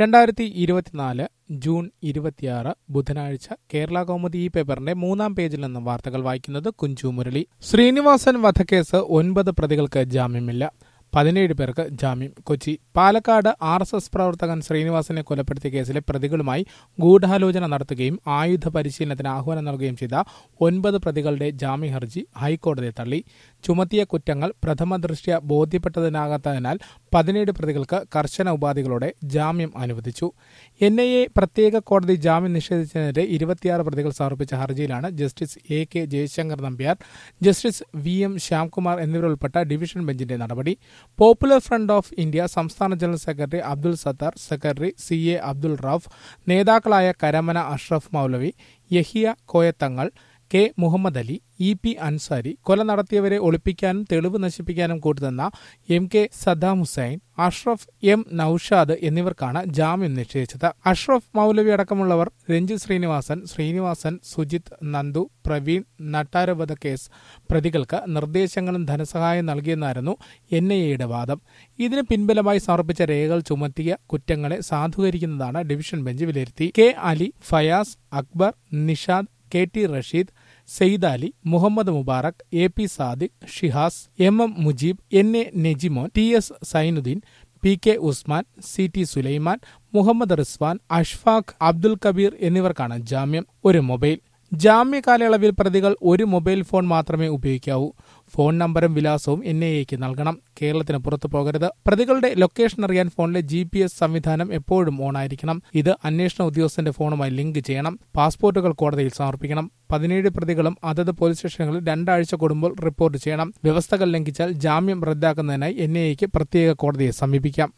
രണ്ടായിരത്തി ഇരുപത്തിനാല് ജൂൺ ഇരുപത്തിയാറ് ബുധനാഴ്ച കേരള കൗമുദി ഈ പേപ്പറിന്റെ മൂന്നാം പേജിൽ നിന്ന് വാർത്തകൾ വായിക്കുന്നത് കുഞ്ചു മുരളി ശ്രീനിവാസൻ വധക്കേസ് ഒൻപത് പ്രതികൾക്ക് ജാമ്യമില്ല പതിനേഴ് പേർക്ക് ജാമ്യം Kochi Palakkad R S S പ്രവർത്തകൻ ശ്രീനിവാസനെ കൊലപ്പെടുത്തിയ കേസിലെ പ്രതികളുമായി ഗൂഢാലോചന നടത്തുകയും ആയുധ പരിശീലനത്തിന് ആഹ്വാനം നൽകുകയും ചെയ്ത ഒൻപത് പ്രതികളുടെ ജാമ്യ ഹർജി ഹൈക്കോടതി തള്ളി ചുമത്തിയ കുറ്റങ്ങൾ പ്രഥമ ദൃഷ്ട്യ ബോധ്യപ്പെട്ടതിനാകാത്തതിനാൽ പതിനേഴ് പ്രതികൾക്ക് കർശന ഉപാധികളോടെ ജാമ്യം അനുവദിച്ചു എൻ ഐ എ പ്രത്യേക കോടതി ജാമ്യം നിഷേധിച്ചതിനെതിരെ ഇരുപത്തിയാറ് പ്രതികൾ സമർപ്പിച്ച ഹർജിയിലാണ് justice A K Jayasankar Nambiar justice V M Shyamkumar എന്നിവരുൾപ്പെട്ട ഡിവിഷൻ ബെഞ്ചിന്റെ നടപടി പോപ്പുലർ ഫ്രണ്ട് ഓഫ് ഇന്ത്യ സംസ്ഥാന general secretary Abdul Sathar secretary C A Abdul Rauf നേതാക്കളായ Karamana Ashraf Moulavi Yahiya Koyathangal K Muhammad Ali E P Ansari കൊല നടത്തിയവരെ ഒളിപ്പിക്കാനും തെളിവ് നശിപ്പിക്കാനും കൂട്ടുനിന്ന M K Saddam Hussain Ashraf M Noushad എന്നിവർക്കാണ് ജാമ്യം നിശ്ചയിച്ചത് അഷ്റഫ് മൗലവി അടക്കമുള്ളവർ രഞ്ജിത് ശ്രീനിവാസൻ ശ്രീനിവാസൻ സുജിത് നന്ദു പ്രവീൺ നട്ടാരവധ കേസ് പ്രതികൾക്ക് നിർദ്ദേശങ്ങളും ധനസഹായം നൽകിയെന്നായിരുന്നു എൻ ഐ എയുടെ വാദം ഇതിന് പിൻബലമായി സമർപ്പിച്ച രേഖകൾ ചുമത്തിയ കുറ്റങ്ങളെ സാധൂകരിക്കുന്നതാണ് ഡിവിഷൻ ബെഞ്ച് വിലയിരുത്തി K Ali Fayas Akbar Nishad K T Rasheed Sayed Ali Muhammad Mubarak A P Sadiq Shihas M M Mujeeb N A Nejimon T S Sainudheen P K Usman C T Sulaiman Muhammad Rizwan Ashfaq Abdul Kabeer എന്നിവർക്കാണ് ജാമ്യം ഒരു മൊബൈൽ ജാമ്യ കാലയളവിൽ പ്രതികൾ ഒരു മൊബൈൽ ഫോൺ മാത്രമേ ഉപയോഗിക്കാവൂ ഫോൺ നമ്പറും വിലാസവും എൻ ഐ എക്ക് നൽകണം കേരളത്തിന് പുറത്തു പോകരുത് പ്രതികളുടെ ലൊക്കേഷൻ അറിയാൻ ഫോണിലെ ജി പി എസ് സംവിധാനം എപ്പോഴും ഓണായിരിക്കണം ഇത് അന്വേഷണ ഉദ്യോഗസ്ഥന്റെ ഫോണുമായി ലിങ്ക് ചെയ്യണം പാസ്പോർട്ടുകൾ കോടതിയിൽ സമർപ്പിക്കണം പതിനേഴ് പ്രതികളും അതത് പോലീസ് സ്റ്റേഷനുകളിൽ രണ്ടാഴ്ച കൂടുമ്പോൾ റിപ്പോർട്ട് ചെയ്യണം വ്യവസ്ഥകൾ ലംഘിച്ചാൽ ജാമ്യം റദ്ദാക്കുന്നതിനായി എൻ ഐ എക്ക് പ്രത്യേക കോടതിയെ സമീപിക്കാം